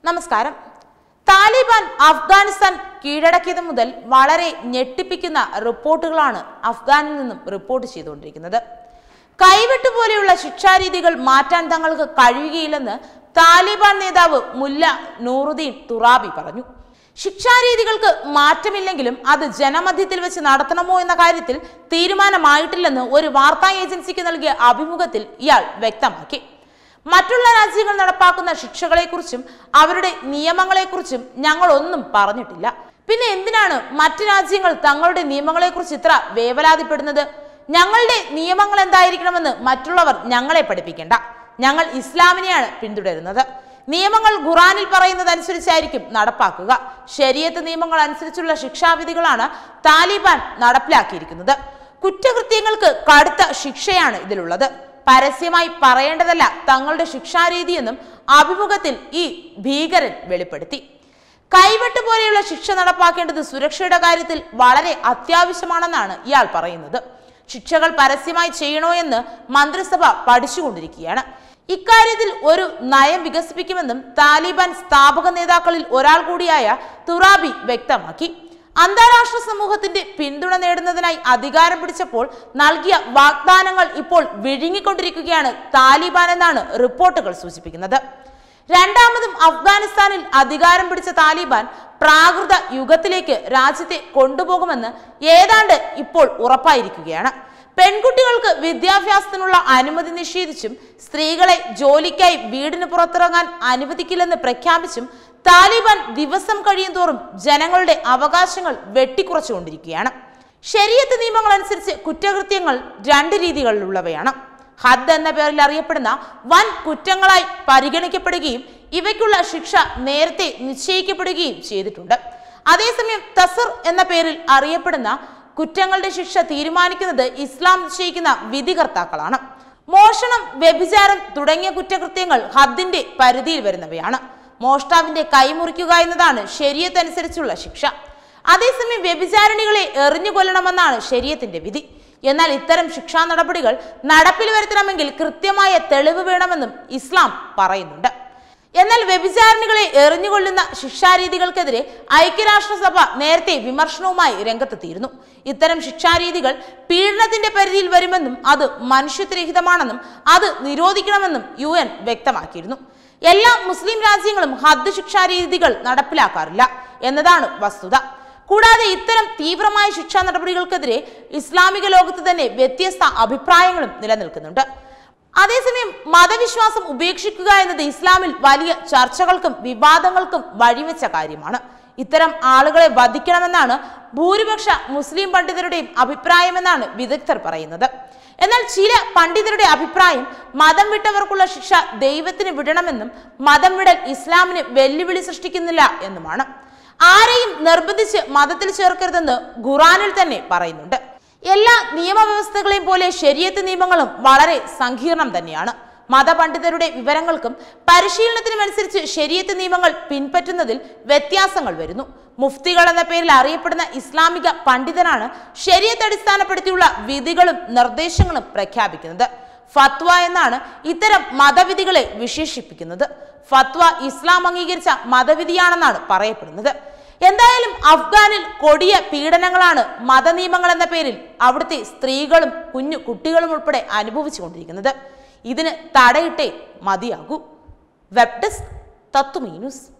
നമസ്കാരം താലിബാൻ അഫ്ഗാനിസ്ഥാൻ കീഴടക്കിയത് മുതൽ വളരെ ഞെട്ടിപ്പിക്കുന്ന റിപ്പോർട്ടുകളാണ് അഫ്ഗാനിൽ നിന്നും റിപ്പോർട്ട് ചെയ്തുകൊണ്ടിരിക്കുന്നത് കൈവെട്ട് പോലെയുള്ള ശിക്ഷാരീതികൾ മാറ്റാൻ തങ്ങൾക്ക് കഴിയുകയില്ലെന്ന് താലിബാൻ നേതാവ് മുല്ല നൂറുദ്ദീൻ തുറാബി പറഞ്ഞു ശിക്ഷാരീതികൾക്ക് മാറ്റമില്ലെങ്കിലും അത് ജനമധ്യത്തിൽ വെച്ച് നടത്തണമോ എന്ന കാര്യത്തിൽ തീരുമാനമായിട്ടില്ലെന്ന് ഒരു വാർത്താ ഏജൻസിക്ക് നൽകിയ അഭിമുഖത്തിൽ ഇയാൾ വ്യക്തമാക്കി മറ്റുള്ള രാജ്യങ്ങൾ നടപ്പാക്കുന്ന ശിക്ഷകളെക്കുറിച്ചും അവരുടെ നിയമങ്ങളെക്കുറിച്ചും ഞങ്ങൾ ഒന്നും പറഞ്ഞിട്ടില്ല പിന്നെ എന്തിനാണ് മറ്റു രാജ്യങ്ങൾ തങ്ങളുടെ നിയമങ്ങളെക്കുറിച്ച് ഇത്ര വേവലാതിപ്പെടുന്നത് ഞങ്ങളുടെ നിയമങ്ങൾ എന്തായിരിക്കണമെന്ന് മറ്റുള്ളവർ ഞങ്ങളെ പഠിപ്പിക്കേണ്ട ഞങ്ങൾ ഇസ്ലാമിനെയാണ് പിന്തുടരുന്നത് നിയമങ്ങൾ ഖുറാനിൽ പറയുന്നതനുസരിച്ചായിരിക്കും നടപ്പാക്കുക ശരീഅത്ത് നിയമങ്ങൾ അനുസരിച്ചുള്ള ശിക്ഷാവിധികളാണ് താലിബാൻ നടപ്പിലാക്കിയിരിക്കുന്നത് കുറ്റകൃത്യങ്ങൾക്ക് കടുത്ത ശിക്ഷയാണ് ഇതിലുള്ളത് പരസ്യമായി പറയേണ്ടതല്ല തങ്ങളുടെ ശിക്ഷാരീതിയെന്നും അഭിമുഖത്തിൽ ഈ ഭീകരൻ വെളിപ്പെടുത്തി കൈവെട്ട് പോലെയുള്ള ശിക്ഷ നടപ്പാക്കേണ്ടത് സുരക്ഷയുടെ കാര്യത്തിൽ വളരെ അത്യാവശ്യമാണെന്നാണ് ഇയാൾ പറയുന്നത് ശിക്ഷകൾ പരസ്യമായി ചെയ്യണോ എന്ന് മന്ത്രിസഭ പഠിച്ചുകൊണ്ടിരിക്കുകയാണ് ഇക്കാര്യത്തിൽ ഒരു നയം വികസിപ്പിക്കുമെന്നും താലിബാൻ സ്ഥാപക നേതാക്കളിൽ ഒരാൾ കൂടിയായ തുറാബി വ്യക്തമാക്കി അന്താരാഷ്ട്ര സമൂഹത്തിന്റെ പിന്തുണ നേടുന്നതിനായി അധികാരം പിടിച്ചപ്പോൾ നൽകിയ വാഗ്ദാനങ്ങൾ ഇപ്പോൾ വിഴുങ്ങിക്കൊണ്ടിരിക്കുകയാണ് താലിബാൻ എന്നാണ് റിപ്പോർട്ടുകൾ സൂചിപ്പിക്കുന്നത് രണ്ടാമതും അഫ്ഗാനിസ്ഥാനിൽ അധികാരം പിടിച്ച താലിബാൻ പ്രാകൃത യുഗത്തിലേക്ക് രാജ്യത്തെ കൊണ്ടുപോകുമെന്ന് ഏതാണ്ട് ഇപ്പോൾ ഉറപ്പായിരിക്കുകയാണ് പെൺകുട്ടികൾക്ക് വിദ്യാഭ്യാസത്തിനുള്ള അനുമതി നിഷേധിച്ചും സ്ത്രീകളെ ജോലിക്കായി വീടിന് പുറത്തിറങ്ങാൻ അനുവദിക്കില്ലെന്ന് പ്രഖ്യാപിച്ചും താലിബാൻ ദിവസം കഴിയും തോറും ജനങ്ങളുടെ അവകാശങ്ങൾ വെട്ടിക്കുറച്ചുകൊണ്ടിരിക്കുകയാണ് ശരീരത്ത് നിയമങ്ങൾ അനുസരിച്ച് കുറ്റകൃത്യങ്ങൾ രണ്ട് രീതികളിലുള്ളവയാണ് ഹദ് എന്ന പേരിൽ അറിയപ്പെടുന്ന വൻ കുറ്റങ്ങളായി പരിഗണിക്കപ്പെടുകയും ഇവയ്ക്കുള്ള ശിക്ഷ നേരത്തെ നിശ്ചയിക്കപ്പെടുകയും ചെയ്തിട്ടുണ്ട് അതേസമയം തസർ എന്ന പേരിൽ അറിയപ്പെടുന്ന കുറ്റങ്ങളുടെ ശിക്ഷ തീരുമാനിക്കുന്നത് ഇസ്ലാം നിശ്ചയിക്കുന്ന വിധികർത്താക്കളാണ് മോഷണം വ്യഭിചാരം തുടങ്ങിയ കുറ്റകൃത്യങ്ങൾ ഹദ്ദിന്റെ പരിധിയിൽ വരുന്നവയാണ് മോഷ്ടാവിന്റെ കൈമുറിക്കുക എന്നതാണ് ശരീരത്തനുസരിച്ചുള്ള ശിക്ഷ അതേസമയം വ്യഭിചാരിണികളെ എറിഞ്ഞു കൊല്ലണമെന്നാണ് ശരീരത്തിന്റെ വിധി എന്നാൽ ഇത്തരം ശിക്ഷാ നടപടികൾ നടപ്പിൽ വരുത്തണമെങ്കിൽ കൃത്യമായ തെളിവ് വേണമെന്നും ഇസ്ലാം പറയുന്നുണ്ട് എന്നാൽ വ്യഭിചാരിണികളെ എറിഞ്ഞുകൊള്ളുന്ന ശിക്ഷാരീതികൾക്കെതിരെ ഐക്യരാഷ്ട്രസഭ നേരത്തെ വിമർശനവുമായി രംഗത്തെത്തിയിരുന്നു ഇത്തരം ശിക്ഷാരീതികൾ പീഡനത്തിന്റെ പരിധിയിൽ വരുമെന്നും അത് മനുഷ്യത്വരഹിതമാണെന്നും അത് നിരോധിക്കണമെന്നും യു എൻ വ്യക്തമാക്കിയിരുന്നു എല്ലാ മുസ്ലിം രാജ്യങ്ങളും ഹദ് ശിക്ഷാരീതികൾ നടപ്പിലാക്കാറില്ല എന്നതാണ് വസ്തുത കൂടാതെ ഇത്തരം തീവ്രമായ ശിക്ഷാ നടപടികൾക്കെതിരെ ഇസ്ലാമിക ലോകത്ത് തന്നെ വ്യത്യസ്ത അഭിപ്രായങ്ങളും നിലനിൽക്കുന്നുണ്ട് അതേസമയം മതവിശ്വാസം ഉപേക്ഷിക്കുക എന്നത് ഇസ്ലാമിൽ വലിയ ചർച്ചകൾക്കും വിവാദങ്ങൾക്കും വഴിവെച്ച കാര്യമാണ് ഇത്തരം ആളുകളെ വധിക്കണമെന്നാണ് ഭൂരിപക്ഷ മുസ്ലിം പണ്ഡിതരുടെയും അഭിപ്രായമെന്നാണ് വിദഗ്ധർ പറയുന്നത് എന്നാൽ ചില പണ്ഡിതരുടെ അഭിപ്രായം മതം വിട്ടവർക്കുള്ള ശിക്ഷ ദൈവത്തിന് വിടണമെന്നും മതം വിടൽ ഇസ്ലാമിന് വെല്ലുവിളി സൃഷ്ടിക്കുന്നില്ല എന്നുമാണ് ആരെയും നിർബന്ധിച്ച് മതത്തിൽ ചേർക്കരുതെന്ന് ഖുറാനിൽ തന്നെ പറയുന്നുണ്ട് എല്ലാ നിയമവ്യവസ്ഥകളെയും പോലെ ശരീരത്ത് നിയമങ്ങളും വളരെ സങ്കീർണം തന്നെയാണ് മതപണ്ഡിതരുടെ വിവരങ്ങൾക്കും പരിശീലനത്തിനും അനുസരിച്ച് ശരീരത്ത് നിയമങ്ങൾ പിൻപറ്റുന്നതിൽ വ്യത്യാസങ്ങൾ വരുന്നു മുഫ്തികൾ എന്ന പേരിൽ അറിയപ്പെടുന്ന ഇസ്ലാമിക പണ്ഡിതനാണ് ശരീരത്തെ അടിസ്ഥാനപ്പെടുത്തിയുള്ള വിധികളും നിർദ്ദേശങ്ങളും പ്രഖ്യാപിക്കുന്നത് ഫത്വ എന്നാണ് ഇത്തരം മതവിധികളെ വിശേഷിപ്പിക്കുന്നത് ഫത്വ ഇസ്ലാം അംഗീകരിച്ച മതവിധിയാണെന്നാണ് പറയപ്പെടുന്നത് എന്തായാലും അഫ്ഗാനിൽ കൊടിയ പീഡനങ്ങളാണ് മതനിയമങ്ങൾ എന്ന പേരിൽ അവിടുത്തെ സ്ത്രീകളും കുഞ്ഞു കുട്ടികളും ഉൾപ്പെടെ അനുഭവിച്ചുകൊണ്ടിരിക്കുന്നത് ഇതിന് തടയിട്ടേ മതിയാകൂ വെബ് ഡെസ്ക് തത്വമീ ന്യൂസ്